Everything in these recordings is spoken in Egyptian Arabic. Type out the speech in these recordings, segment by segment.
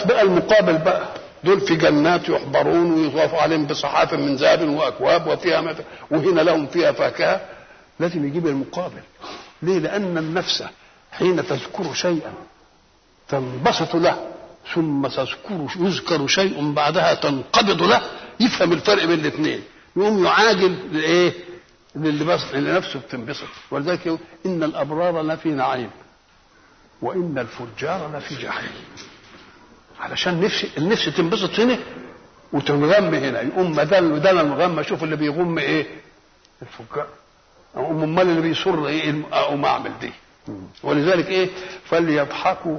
هات بقى المقابل بقى دول في جنات يحبرون ويطاف عليهم بصحاف من ذهب واكواب وفيها مت... وهنا لهم فيها فاكهه لازم يجيب المقابل ليه لان النفس حين تذكر شيئا تنبسط له ثم تذكر يذكر شيء بعدها تنقبض له يفهم الفرق بين الاثنين يقوم يعاجل لايه للي بس اللي نفسه بتنبسط ولذلك يقول ان الابرار لفي نعيم وان الفجار لفي جحيم علشان نفس النفس تنبسط هنا وتنغم هنا يقوم بدل بدل الغم اشوف اللي بيغم ايه الفجار اقوم امال اللي بيصر ايه اقوم اعمل دي ولذلك ايه فليضحكوا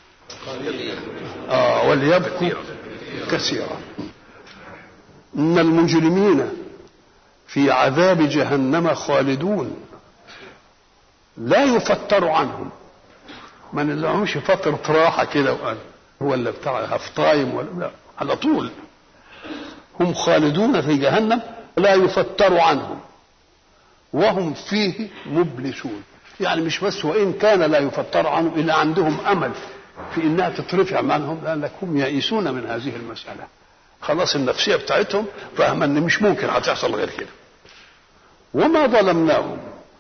اه وليبكوا كثيرا ان المجرمين في عذاب جهنم خالدون لا يفتر عنهم ما لهمش فترة راحة كده وقال هو اللي بتاع هفطايم ولا لا على طول هم خالدون في جهنم لا يفتر عنهم وهم فيه مبلسون يعني مش بس وان كان لا يفتر عنهم الا عندهم امل في انها تترفع عنهم لانك هم يئسون من هذه المساله خلاص النفسيه بتاعتهم فاهمه ان مش ممكن هتحصل غير كده وما ظلمناهم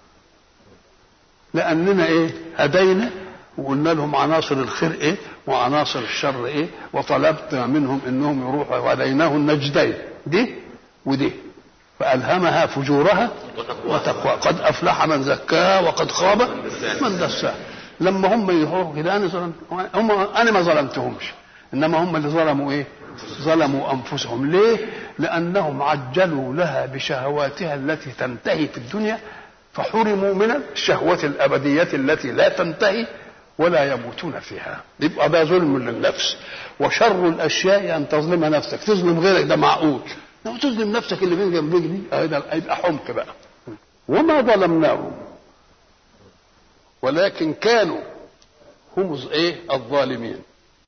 لاننا ايه هدينا وقلنا لهم عناصر الخير ايه وعناصر الشر ايه وطلبنا منهم انهم يروحوا وهديناه النجدين دي ودي فالهمها فجورها وتقوى قد افلح من زكاها وقد خاب من دساها لما هم يروحوا كده انا ظلمت هم انا ما ظلمتهمش انما هم اللي ظلموا ايه ظلموا انفسهم ليه لانهم عجلوا لها بشهواتها التي تنتهي في الدنيا فحرموا من الشهوة الأبدية التي لا تنتهي ولا يموتون فيها يبقى ده ظلم للنفس وشر الأشياء أن تظلم نفسك تظلم غيرك ده معقول لو تظلم نفسك اللي بين جنبك دي هيبقى حمق بقى وما ظلمناهم ولكن كانوا هم ايه الظالمين